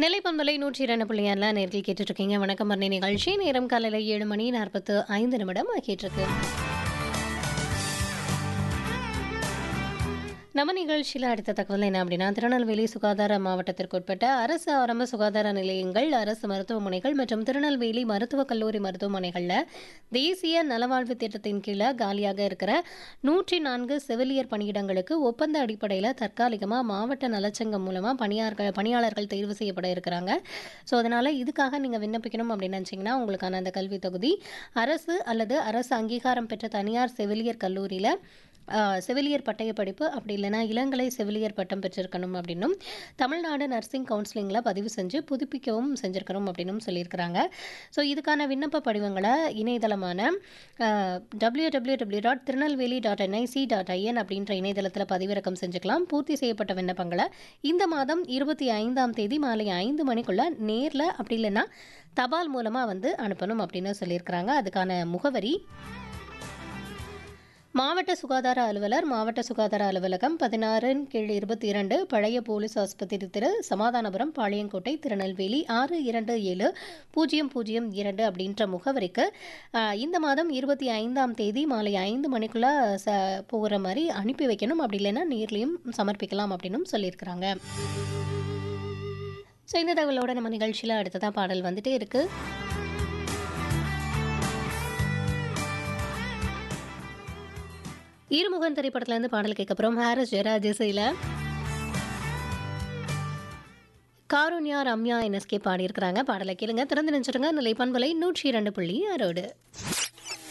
நெல்லை பண்பலை நூற்றி இரண்டு புள்ளியாரில் நேர்கள் கேட்டுட்டு இருக்கீங்க வணக்கம் மரணி நிகழ்ச்சி நேரம் காலையில் ஏழு மணி நாற்பத்து ஐந்து நிமிடம் ஆகிட்டு இருக்கு நம்ம நிகழ்ச்சியில் அடுத்த தகவல் என்ன அப்படின்னா திருநெல்வேலி சுகாதார மாவட்டத்திற்கு உட்பட்ட அரசு ஆரம்ப சுகாதார நிலையங்கள் அரசு மருத்துவமனைகள் மற்றும் திருநெல்வேலி மருத்துவக் கல்லூரி மருத்துவமனைகளில் தேசிய நலவாழ்வு திட்டத்தின் கீழே காலியாக இருக்கிற நூற்றி நான்கு செவிலியர் பணியிடங்களுக்கு ஒப்பந்த அடிப்படையில் தற்காலிகமாக மாவட்ட நலச்சங்கம் மூலமாக பணியாளர்கள் பணியாளர்கள் தேர்வு செய்யப்பட இருக்கிறாங்க ஸோ அதனால் இதுக்காக நீங்கள் விண்ணப்பிக்கணும் அப்படின்னு நினச்சிங்கன்னா உங்களுக்கான அந்த கல்வி தொகுதி அரசு அல்லது அரசு அங்கீகாரம் பெற்ற தனியார் செவிலியர் கல்லூரியில் ஆஹ், செவிலியர் பட்டய படிப்பு அப்படி இல்லைன்னா இளங்கலை செவிலியர் பட்டம் பெற்றிருக்கணும் அப்படின்னும் தமிழ்நாடு நர்சிங் கவுன்சிலிங்கில் பதிவு செஞ்சு புதுப்பிக்கவும் செஞ்சுருக்கணும் அப்படின்னும் சொல்லியிருக்கிறாங்க ஸோ இதுக்கான விண்ணப்ப படிவங்களை இணையதளமான W W W dot Tirunelveli dot N I C dot I N அப்படின்ற இணையதளத்தில் பதிவிறக்கம் செஞ்சுக்கலாம் பூர்த்தி செய்யப்பட்ட விண்ணப்பங்களை இந்த மாதம் இருபத்தி ஐந்தாம் தேதி மாலை ஐந்து மணிக்குள்ள நேரில் அப்படி இல்லைன்னா தபால் மூலமாக வந்து அனுப்பணும் அப்படின்னு சொல்லியிருக்கிறாங்க அதுக்கான முகவரி மாவட்ட சுகாதார அலுவலர் மாவட்ட சுகாதார அலுவலகம் பதினாறின் கீழ் இருபத்தி இரண்டு பழைய போலீஸ் ஆஸ்பத்திரி திரு சமாதானபுரம் பாளையங்கோட்டை திருநெல்வேலி ஆறு இரண்டு ஏழு பூஜ்ஜியம் பூஜ்ஜியம் இரண்டு அப்படின்ற முகவரிக்கு ஆஹ், இந்த மாதம் இருபத்தி ஐந்தாம் தேதி மாலை ஐந்து மணிக்குள்ளே ச போகிற மாதிரி அனுப்பி வைக்கணும் அப்படி இல்லைன்னா நேர்லையும் சமர்ப்பிக்கலாம் அப்படின்னும் சொல்லியிருக்கிறாங்க ஸோ இந்த தகவலோட நம்ம நிகழ்ச்சியில் அடுத்ததான் பாடல் வந்துட்டே இருக்குது ஈரமுகன் திரைப்படத்துல இருந்து பாடல் கேட்க அப்புறம் ஹாரிஸ் ஜெயராஜ் இசையில் காருண்யா ரம்யா என்எஸ்கே பாடியிருக்கிறாங்க பாடலை கேளுங்க திறந்து நினைச்சிருங்க நிலை பண்பலை நூற்றி இரண்டு புள்ளி அரோடு